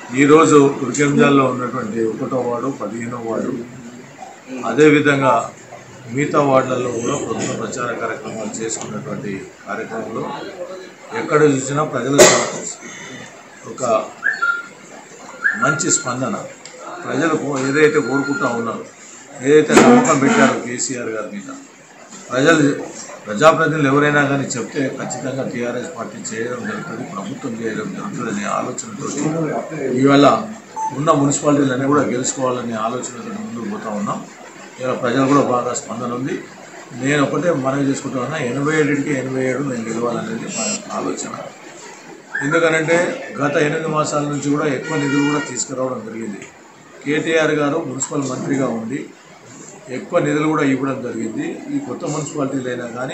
ఈరోజు కురికెంజాల్లో ఉన్నటువంటి ఒకటో వార్డు పదిహేనో వార్డు అదేవిధంగా మిగతా వార్డులలో కూడా కొత్త ప్రచార కార్యక్రమాలు చేసుకున్నటువంటి కార్యక్రమంలో ఎక్కడ చూసినా ప్రజల ఒక మంచి స్పందన ప్రజలు కో- ఏదైతే కోరుకుంటా ఉన్నారో ఏదైతే నమ్మకం పెట్టారో కేసీఆర్ గారి మీద ప్రజలు ప్రజాప్రతినిధులు ఎవరైనా కానీ చెప్తే ఖచ్చితంగా టీఆర్ఎస్ పార్టీ చేయడం జరుగుతుంది ప్రభుత్వం చేయడం జరుగుతుంది అనే ఆలోచనతో ఇవాళ ఉన్న మున్సిపాలిటీలన్నీ కూడా గెలుచుకోవాలనే ఆలోచనతో ముందుకు పోతా ఉన్నాం ఇవాళ ప్రజలు కూడా బాగా స్పందన ఉంది నేను ఒకటే మనవి చేసుకుంటా ఉన్నా ఎనభై ఏడుకి ఎనభై ఏడు నేను గెలవాలనేది మా ఆలోచన ఎందుకనంటే గత ఎనిమిది మాసాల నుంచి కూడా ఎక్కువ నిధులు కూడా తీసుకురావడం జరిగింది కేటీఆర్ గారు మున్సిపల్ మంత్రిగా ఉండి ఎక్కువ నిధులు కూడా ఇవ్వడం జరిగింది ఈ కొత్త మున్సిపాలిటీలు అయినా కానీ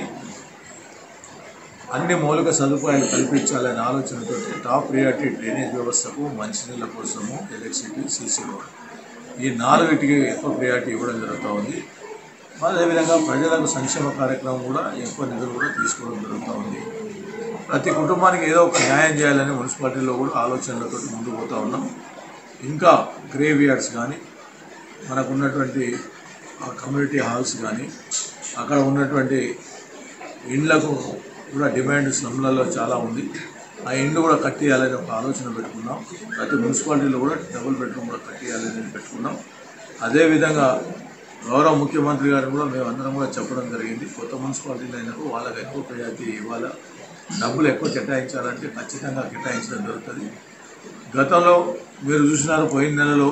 అన్ని మౌలిక సదుపాయాలు కల్పించాలనే ఆలోచనతో టాప్ ప్రియారిటీ డ్రైనేజ్ వ్యవస్థకు మంచినీళ్ళ కోసము ఎలక్ట్రిసిటీ సీసీ రోడ్ ఈ నాలుగిటికి ఎక్కువ ప్రియారిటీ ఇవ్వడం జరుగుతూ ఉంది అదేవిధంగా ప్రజలకు సంక్షేమ కార్యక్రమం కూడా ఎక్కువ నిధులు కూడా తీసుకోవడం జరుగుతూ ఉంది ప్రతి కుటుంబానికి ఏదో ఒక న్యాయం చేయాలని మున్సిపాలిటీలో కూడా ఆలోచనలతో ముందుకు పోతా ఉన్నాం ఇంకా గ్రేవ్ యార్డ్స్ కానీ మనకు ఉన్నటువంటి ఆ కమ్యూనిటీ హాల్స్ కానీ అక్కడ ఉన్నటువంటి ఇండ్లకు కూడా డిమాండ్ స్లమ్లలో చాలా ఉంది ఆ ఇండ్లు కూడా కట్టేయాలని ఒక ఆలోచన పెట్టుకున్నాం ప్రతి మున్సిపాలిటీలో కూడా డబుల్ బెడ్రూమ్ కూడా కట్టేయాలని పెట్టుకున్నాం అదేవిధంగా గౌరవ ముఖ్యమంత్రి గారు కూడా మేము అందరం కూడా చెప్పడం జరిగింది కొత్త మున్సిపాలిటీలు అయినప్పుడు వాళ్ళకి ఎక్కువ ప్రయారిటీ ఇవ్వాలి డబ్బులు ఎక్కువ కేటాయించాలంటే ఖచ్చితంగా కేటాయించడం జరుగుతుంది గతంలో మీరు చూసినారు పోయిన నెలలో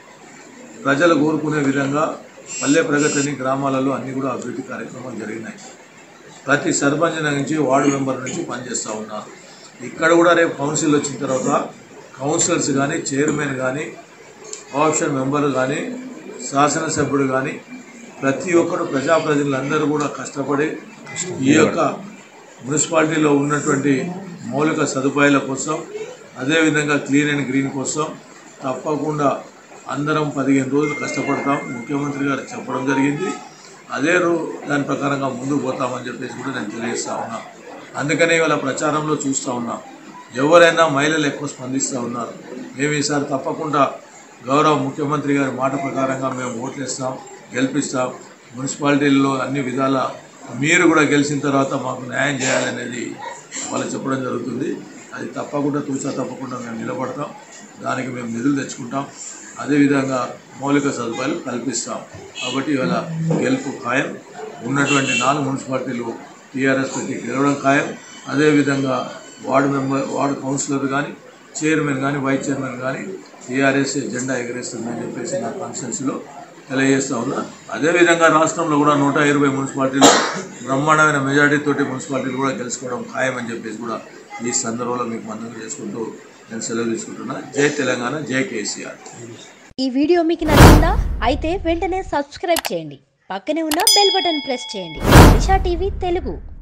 ప్రజలు కోరుకునే విధంగా పల్లె ప్రగతిని గ్రామాలలో అన్ని కూడా అభివృద్ధి కార్యక్రమాలు జరిగినాయి ప్రతి సర్పంచ్ నుంచి వార్డు మెంబర్ నుంచి పనిచేస్తూ ఉన్నారు ఇక్కడ కూడా రేపు కౌన్సిల్ వచ్చిన తర్వాత కౌన్సిలర్స్ కానీ చైర్మన్ కానీ ఆప్షన్ మెంబర్ కానీ శాసనసభ్యుడు కానీ ప్రతి ఒక్కరు ప్రజాప్రతినిధులందరూ కూడా కష్టపడి ఈ యొక్క మున్సిపాలిటీలో ఉన్నటువంటి మౌలిక సదుపాయాల కోసం అదేవిధంగా క్లీన్ అండ్ గ్రీన్ కోసం తప్పకుండా అందరం పదిహేను రోజులు కష్టపడతాం ముఖ్యమంత్రి గారు చెప్పడం జరిగింది అదే రో దాని ప్రకారంగా ముందుకు పోతామని చెప్పేసి కూడా నేను తెలియజేస్తా ఉన్నా అందుకనే ఇవాళ ప్రచారంలో చూస్తూ ఉన్నాం ఎవరైనా మహిళలు ఎక్కువ స్పందిస్తూ ఉన్నారు మేము ఈసారి తప్పకుండా గౌరవ ముఖ్యమంత్రి గారి మాట ప్రకారంగా మేము ఓట్లేస్తాం గెలిపిస్తాం మున్సిపాలిటీల్లో అన్ని విధాల మీరు కూడా గెలిచిన తర్వాత మాకు న్యాయం చేయాలనేది వాళ్ళు చెప్పడం జరుగుతుంది అది తప్పకుండా తూచా తప్పకుండా మేము నిలబడతాం దానికి మేము నిధులు తెచ్చుకుంటాం అదేవిధంగా మౌలిక సదుపాయాలు కల్పిస్తాం కాబట్టి ఇవాళ గెలుపు ఖాయం ఉన్నటువంటి నాలుగు మున్సిపాలిటీలు టీఆర్ఎస్ పెట్టి గెలవడం ఖాయం అదేవిధంగా వార్డు మెంబర్ వార్డు కౌన్సిలర్ కానీ చైర్మన్ కానీ వైస్ చైర్మన్ కానీ టీఆర్ఎస్ జెండా ఎగరేస్తుందని చెప్పేసి నా కాన్స్టిట్యున్సీలో తెలియజేస్తా ఉన్నా అదేవిధంగా రాష్ట్రంలో కూడా నూట ఇరవై మున్సిపాలిటీలు బ్రహ్మాండమైన మెజార్టీ తోటి మున్సిపాలిటీలు కూడా గెలుచుకోవడం ఖాయమని చెప్పేసి కూడా ఈ సందర్భంలో మీకు మందం చేసుకుంటూ నేను సెలవు తీసుకుంటున్నా జై తెలంగాణ జై కేసీఆర్ ఈ వీడియో మీకు నచ్చిందా అయితే వెంటనే సబ్స్క్రైబ్ చేయండి పక్కనే ఉన్న బెల్ బటన్ ప్రెస్ చేయండి దిశా టీవీ తెలుగు